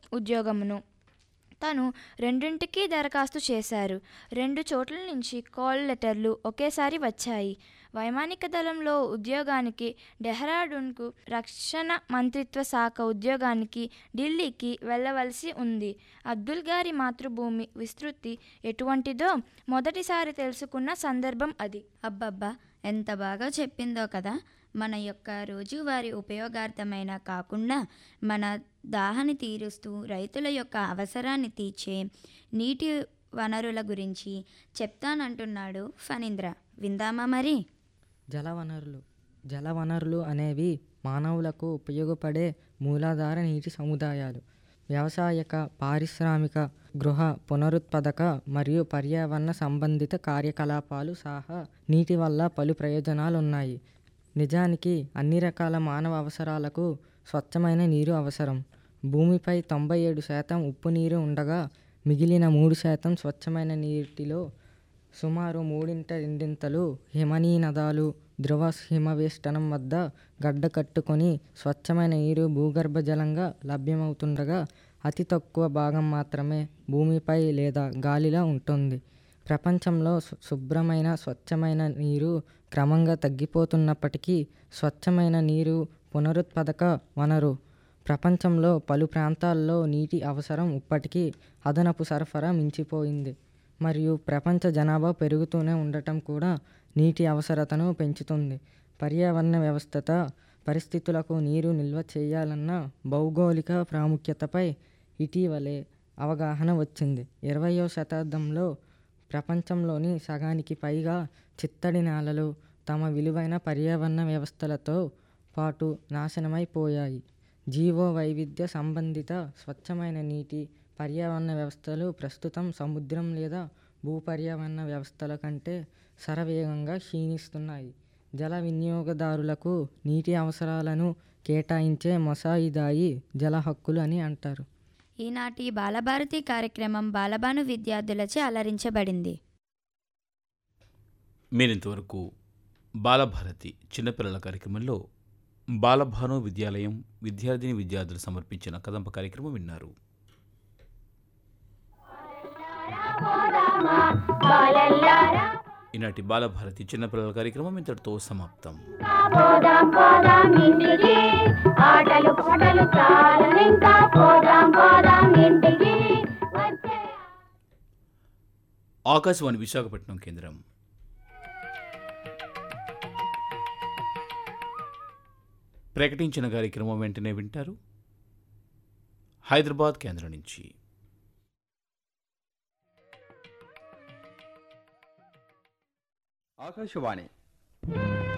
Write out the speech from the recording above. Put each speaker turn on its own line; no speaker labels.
ఉద్యోగమును తను రెండింటికి దరఖాస్తు చేశారు రెండు చోట్ల నుంచి కాల్ లెటర్లు ఒకేసారి వచ్చాయి వైమానిక దళంలో ఉద్యోగానికి డెహ్రాడూన్కు రక్షణ మంత్రిత్వ శాఖ ఉద్యోగానికి ఢిల్లీకి వెళ్ళవలసి ఉంది అబ్దుల్ గారి మాతృభూమి విస్తృతి ఎటువంటిదో మొదటిసారి తెలుసుకున్న సందర్భం అది
అబ్బబ్బా ఎంత బాగా చెప్పిందో కదా మన యొక్క రోజువారీ ఉపయోగార్థమైన కాకుండా మన దాహాన్ని తీరుస్తూ రైతుల యొక్క అవసరాన్ని తీర్చే నీటి వనరుల గురించి చెప్తానంటున్నాడు ఫణీంద్ర విందామా మరి
జలవనరులు జలవనరులు అనేవి మానవులకు ఉపయోగపడే మూలాధార నీటి సముదాయాలు వ్యవసాయక పారిశ్రామిక గృహ పునరుత్పాదక మరియు పర్యావరణ సంబంధిత కార్యకలాపాలు సహా నీటి వల్ల పలు ప్రయోజనాలు ఉన్నాయి నిజానికి అన్ని రకాల మానవ అవసరాలకు స్వచ్ఛమైన నీరు అవసరం భూమిపై తొంభై ఏడు శాతం ఉప్పు నీరు ఉండగా మిగిలిన మూడు శాతం స్వచ్ఛమైన నీటిలో సుమారు మూడింట రెండింతలు హిమనీనదాలు ధ్రువ హిమవేష్టనం వద్ద గడ్డ కట్టుకొని స్వచ్ఛమైన నీరు భూగర్భ జలంగా లభ్యమవుతుండగా అతి తక్కువ భాగం మాత్రమే భూమిపై లేదా గాలిలో ఉంటుంది ప్రపంచంలో శు- శుభ్రమైన స్వచ్ఛమైన నీరు క్రమంగా తగ్గిపోతున్నప్పటికీ స్వచ్ఛమైన నీరు పునరుత్పాదక వనరు ప్రపంచంలో పలు ప్రాంతాల్లో నీటి అవసరం ఇప్పటికీ అదనపు సరఫరా మించిపోయింది మరియు ప్రపంచ జనాభా పెరుగుతూనే ఉండటం కూడా నీటి అవసరతను పెంచుతుంది పర్యావరణ వ్యవస్థత పరిస్థితులకు నీరు నిల్వ చేయాలన్న భౌగోళిక ప్రాముఖ్యతపై ఇటీవలే అవగాహన వచ్చింది ఇరవయో శతాబ్దంలో ప్రపంచంలోని సగానికి పైగా చిత్తడి నేలలు తమ విలువైన పర్యావరణ వ్యవస్థలతో పాటు నాశనమైపోయాయి జీవో వైవిధ్య సంబంధిత స్వచ్ఛమైన నీటి పర్యావరణ వ్యవస్థలు ప్రస్తుతం సముద్రం లేదా భూ పర్యావరణ వ్యవస్థల కంటే శరవేగంగా క్షీణిస్తున్నాయి జల వినియోగదారులకు నీటి అవసరాలను కేటాయించే మొసాయిదాయి జల హక్కులు అని అంటారు
ఈనాటి బాలభారతి కార్యక్రమం బాలబాను విద్యార్థులచే అలరించబడింది
మీరింతవరకు బాలభారతి చిన్నపిల్లల కార్యక్రమంలో బాలభాను విద్యాలయం విద్యార్థిని విద్యార్థులు సమర్పించిన కదంప కార్యక్రమం విన్నారు ఈనాటి బాలభారతి చిన్నపిల్లల కార్యక్రమం ఇంతటితో సమాప్తం
పోదాం పోదాం ఇంటికి ఆటలు పాటలు చాలనింకా పోదాం పోదాం ఇంటికి వచ్చే
ఆకాశవాణి విశాఖపట్నం కేంద్రం ప్రకటించిన కార్యక్రమం వెంటనే వింటారు హైదరాబాద్ కేంద్రం నుంచి
ఆకాశవాణి